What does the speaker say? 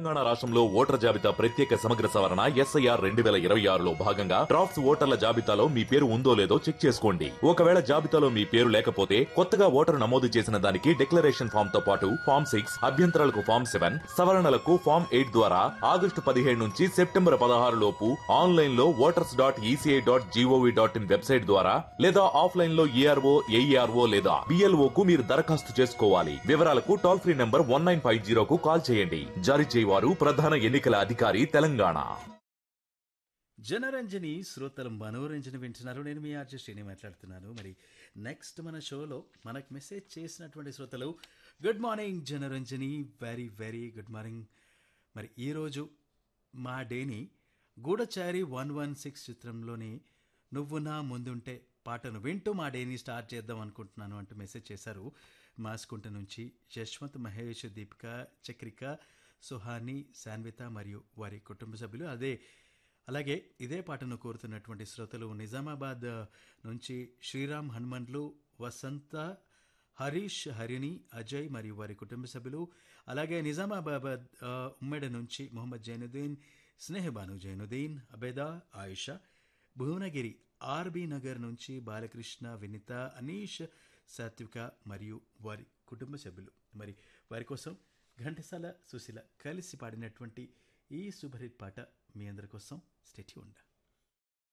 తెలంగాణ రాష్ట్రంలో ఓటర్ జాబితా ప్రత్యేక సమగ్ర సవరణ ఎస్ఐఆర్ రెండు వేల ఇరవై ఆరులో భాగంగా డ్రాఫ్ట్స్ ఓటర్ల జాబితాలో మీ పేరు ఉందో లేదో చెక్ చేసుకోండి ఒకవేళ జాబితాలో మీ పేరు లేకపోతే కొత్తగా ఓటరు నమోదు చేసిన దానికి డిక్లరేషన్ ఫామ్ తో పాటు ఫామ్ సిక్స్ అభ్యంతరాలకు ఫామ్ సెవెన్ సవరణలకు ఫామ్ ఎయిట్ ద్వారా ఆగస్టు పదిహేడు నుంచి సెప్టెంబర్ పదహారు లోపు ఆన్లైన్ లో voters dot ECI dot GOV dot IN website ద్వారా లేదా ఆఫ్లైన్ లో ఈఆర్ఓ ఏఈఆర్ఓ లేదా బిఎల్ఓ కు మీరు దరఖాస్తు చేసుకోవాలి వివరాలకు toll free number one nine five జీరోకు కాల్ చేయండి జారీ చేయవారు ప్రధాన ఎన్నికల అధికారి తెలంగాణ జనరంజని శ్రోతలు మనోరంజన వింటున్నారు నేను మీ ఆర్జే శ్రీని మాట్లాడుతున్నాను మరి నెక్స్ట్ మన షోలో మనకు మెసేజ్ చేసినటువంటి శ్రోతలు good morning Janaranjani very very good morning మరి ఈరోజు మా డేని గూఢచారి వన్ వన్ సిక్స్ చిత్రంలోని నువ్వు నా ముందుంటే పాటను వింటూ మా డేని స్టార్ట్ చేద్దాం అనుకుంటున్నాను అంటూ మెసేజ్ చేశారు మాస్కుంట నుంచి యశ్వంత్ మహేష్ దీపిక చక్రిక సుహాని శాన్విత మరియు వారి కుటుంబ సభ్యులు అదే అలాగే ఇదే పాటను కోరుతున్నటువంటి శ్రోతలు నిజామాబాద్ నుంచి శ్రీరామ్ హనుమండ్లు వసంత హరీష్ హరిణి అజయ్ మరియు వారి కుటుంబ సభ్యులు అలాగే నిజామాబాద్ ఆ, ఉమ్మెడ నుంచి మొహమ్మద్ జైనుద్దీన్ స్నేహబాను జైనుద్దీన్ అబేదా ఆయిషా భువనగిరి ఆర్బీ నగర్ నుంచి బాలకృష్ణ వినిత అనీష్ సాత్విక మరియు వారి కుటుంబ సభ్యులు మరి వారి కోసం ఘంటసాల సుశీల కలిసి పాడినటువంటి ఈ సూపర్ హిట్ పాట మీ అందరి కోసం స్టెచ్యూ ఉండ